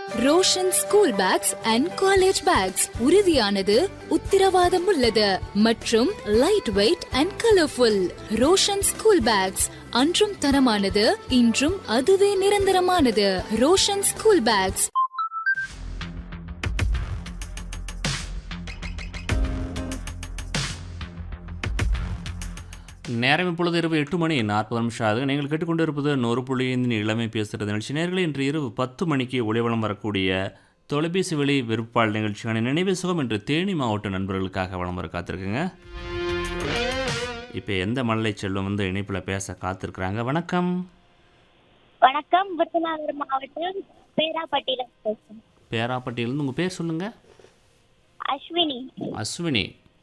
Roshan school bags and college bags உறுதியானது உத்தரவாதம் உள்ளது மற்றும் light weight and colourful Roshan school bags அன்றும் தரமானது இன்றும் அதுவே நிரந்தரமானது ரோஷன் ஸ்கூல் பேக்ஸ் நேரம் இப்பொழுது இரவு எட்டு மணி நாற்பது நிமிஷம் ஆகுது நீங்கள் கேட்டுக்கொண்டிருப்பது நூறு புள்ளி ஐந்தின் இளமை பேசுகிறது நிகழ்ச்சி நேர்களை இன்று இரவு பத்து மணிக்கு ஒளிவளம் வரக்கூடிய தொலைபேசி வழி விருப்பாள் நிகழ்ச்சியான நினைவு சுகம் என்று தேனி மாவட்ட நண்பர்களுக்காக வளம் வர காத்திருக்குங்க இப்போ எந்த மல்லை செல்வம் வந்து இணைப்பில் பேச காத்திருக்கிறாங்க வணக்கம் வணக்கம் விருதுநகர் மாவட்டம் பேராப்பட்டியில பேசுறேன் பேராப்பட்டியிலேருந்து உங்கள் பேர் சொல்லுங்கள் அஸ்வினி அஸ்வினி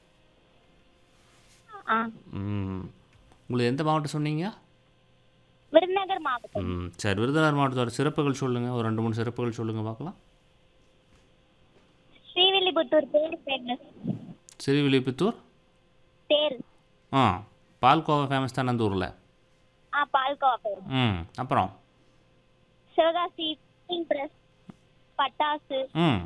ஆ ம், உங்களுக்கு எந்த மாவட்டம் சொன்னீங்க விருதுநகர் மாவட்டம் ம் சரி விருதுநகர் மாவட்டத்தோட சிறப்புகள் சொல்லுங்கள் ஒரு ரெண்டு மூணு சிறப்புகள் சொல்லுங்கள் பார்க்கலாம் ஸ்ரீவில்லிபுத்தூர் தேர் ஃபேமஸ் சிறுவில்லிபுத்தூர் தேர் ஆ பால்கோவா ஃபேமஸ் தான் அந்த ஊரில் ஆ பால்கோவா பேர் ம் அப்புறம் சிவகாசி பிரஸ் பட்டாசு ம்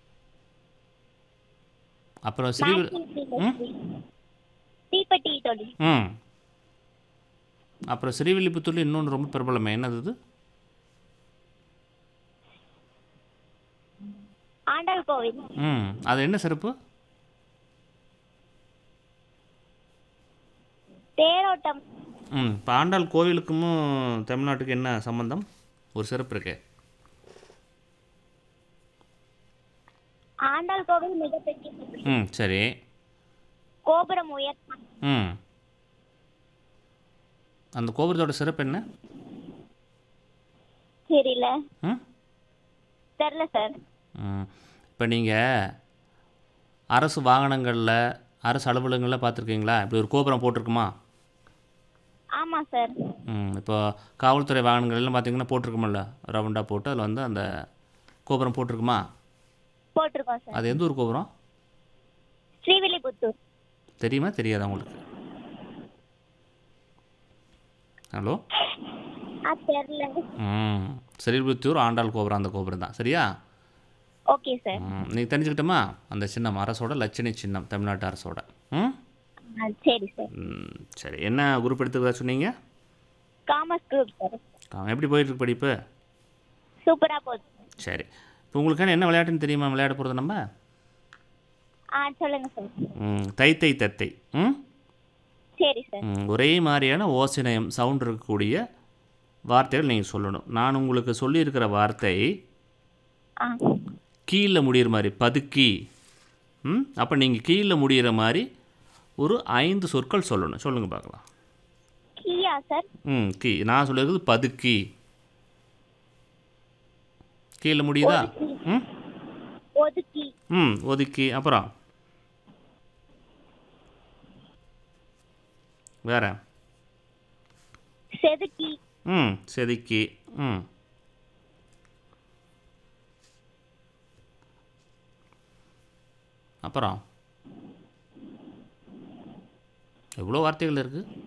அப்புறம் ஸ்ரீவில் industry, தீப்பெட்டி தொழில் ம் அப்புறம் ஸ்ரீவில்லிபுத்தூரில் இன்னொன்று ரொம்ப பிரபலமே என்னது இது ஆண்டாள் கோவில் ம் அது என்ன சிறப்பு தேரோட்டம் ம் இப்போ ஆண்டாள் கோவிலுக்கும் தமிழ்நாட்டுக்கு என்ன சம்பந்தம் ஒரு சிறப்பு இருக்கே ஆண்டாள் கோவில் மிகப்பெரிய கோவில். ம் சரி கோபுரம் உயர்த்தம் ம் அந்த கோபுரத்தோட சிறப்பு என்ன தெரியல ம் தெரியல சார் இப்போ நீங்கள் அரசு வாகனங்களில் அரசு அலுவலகங்களில் பார்த்துருக்கீங்களா இப்படி ஒரு கோபுரம் போட்டிருக்குமா ஆமா சார் ம் இப்போ காவல்துறை வாகனங்கள் எல்லாம் பார்த்தீங்கன்னா போட்டிருக்குமில்ல ரவுண்டாக போட்டு அதில் வந்து அந்த கோபுரம் போட்டிருக்குமா போட்டிருக்கோம் சார் அது எந்த ஊர் கோபுரம் ஸ்ரீவில்லிபுத்தூர் தெரியுமா தெரியாதா உங்களுக்கு ஹலோ ஆ தெரியல ம் ஸ்ரீவில்லிபுத்தூர் ஆண்டாள் கோபுரம் அந்த கோபுரம் தான் சரியா ஓகே சார் ம் நீங்கள் தெரிஞ்சுக்கிட்டோமா அந்த சின்னம் அரசோட லட்சணை சின்னம் தமிழ்நாட்டு அரசோட ம் ஆ, சரி சார் ம், சரி என்ன குரூப் எடுத்துக்கிறதா சொன்னீங்க காமர்ஸ் குரூப் சார் ஆ, எப்படி போயிட்டுருக்கு படிப்பு சூப்பரா போகுது சரி இப்போ உங்களுக்கான என்ன விளையாட்டுன்னு தெரியுமா விளையாட போகிறது நம்ம ஆ சொல்லுங்க சார் ம், தை தை தத்தை ம் சரி சார் ம், ஒரே மாதிரியான ஓசைநயம் சவுண்ட் இருக்கக்கூடிய வார்த்தைகள் நீங்கள் சொல்லணும் நான் உங்களுக்கு சொல்லியிருக்கிற வார்த்தை ஆ கீழே முடியிற மாதிரி பதுக்கி ம் அப்போ நீங்கள் கீழே முடியிற மாதிரி ஒரு ஐந்து சொற்கள் சொல்லணும் சொல்லுங்கள் பார்க்கலாம் கியா சார் ம் கீ நான் சொல்லியிருக்கிறது பதுக்கி கீழே முடியுதா ம் ஒதுக்கி ம் ஒதுக்கி அப்புறம் வேற செதுக்கி ம் செதுக்கி ம் அப்புறம் எவ்வளோ வார்த்தைகள் இருக்குது